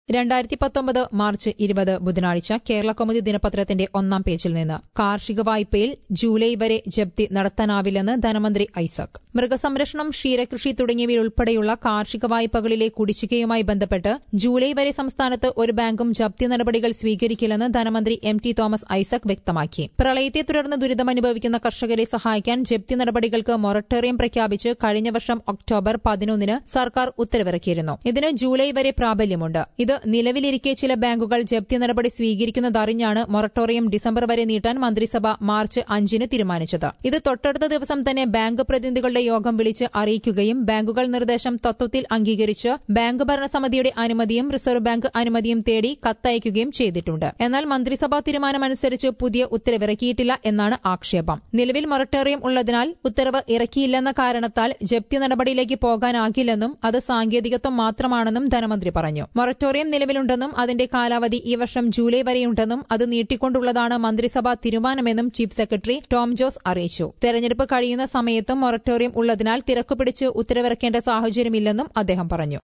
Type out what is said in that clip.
രണ്ടായിരത്തി പത്തൊമ്പത് മാർച്ച് ഇരുപത് ബുധനാഴ്ച കേരള കൗമുദി ദിനപത്രത്തിന്റെ ഒന്നാം പേജിൽ നിന്ന് കാർഷിക വായ്പയിൽ ജൂലൈ വരെ ജപ്തി നടത്താനാവില്ലെന്ന് ധനമന്ത്രി ഐസക് മൃഗസംരക്ഷണം ക്ഷീരകൃഷി തുടങ്ങിയവയുൾപ്പെടെയുള്ള കാർഷിക വായ്പകളിലെ കുടിശ്ശികയുമായി ബന്ധപ്പെട്ട് ജൂലൈ വരെ സംസ്ഥാനത്ത് ഒരു ബാങ്കും ജപ്തി നടപടികൾ സ്വീകരിക്കില്ലെന്ന് ധനമന്ത്രി എം ടി തോമസ് ഐസക് വ്യക്തമാക്കി പ്രളയത്തെ തുടർന്ന് ദുരിതമനുഭവിക്കുന്ന കർഷകരെ സഹായിക്കാൻ ജപ്തി നടപടികൾക്ക് മൊറട്ടോറിയം പ്രഖ്യാപിച്ച് കഴിഞ്ഞ വർഷം ഒക്ടോബർ പതിനൊന്നിന് സർക്കാർ ഉത്തരവിറക്കിയിരുന്നു ഇതിന് ജൂലൈ വരെ പ്രാബല്യമുണ്ട് ഇത് നിലവിലിരിക്കെ ചില ബാങ്കുകൾ ജപ്തി നടപടി സ്വീകരിക്കുന്നതറിഞ്ഞാണ് മൊറട്ടോറിയം ഡിസംബർ വരെ നീട്ടാൻ മന്ത്രിസഭ മാർച്ച് അഞ്ചിന് തീരുമാനിച്ചത് ഇത് തൊട്ടടുത്ത ദിവസം തന്നെ ബാങ്ക് പ്രതിനിധികളുടെ യോഗം വിളിച്ച് അറിയിക്കുകയും ബാങ്കുകൾ നിർദ്ദേശം തത്വത്തിൽ അംഗീകരിച്ച് ബാങ്ക് ഭരണസമിതിയുടെ അനുമതിയും റിസർവ് ബാങ്ക് അനുമതിയും തേടി കത്തയക്കുകയും ചെയ്തിട്ടുണ്ട് എന്നാൽ മന്ത്രിസഭാ തീരുമാനമനുസരിച്ച് പുതിയ ഉത്തരവിറക്കിയിട്ടില്ല എന്നാണ് ആക്ഷേപം നിലവിൽ മൊറട്ടോറിയം ഉള്ളതിനാൽ ഉത്തരവ് ഇറക്കിയില്ലെന്ന കാരണത്താൽ ജപ്തി നടപടിയിലേക്ക് പോകാനാകില്ലെന്നും അത് സാങ്കേതികത്വം മാത്രമാണെന്നും ധനമന്ത്രി പറഞ്ഞു മൊറട്ടോറിയം നിലവിലുണ്ടെന്നും അതിന്റെ കാലാവധി ഈ വർഷം ജൂലൈ വരെയുണ്ടെന്നും അത് നീട്ടിക്കൊണ്ടുള്ളതാണ് മന്ത്രിസഭാ തീരുമാനമെന്നും ചീഫ് സെക്രട്ടറി ടോം ജോസ് അറിയിച്ചു തെരഞ്ഞെടുപ്പ് കഴിയുന്ന സമയത്തും മൊറട്ടോറിയം ഉള്ളതിനാൽ തിരക്കുപിടിച്ച് ഉത്തരവിറക്കേണ്ട സാഹചര്യമില്ലെന്നും അദ്ദേഹം പറഞ്ഞു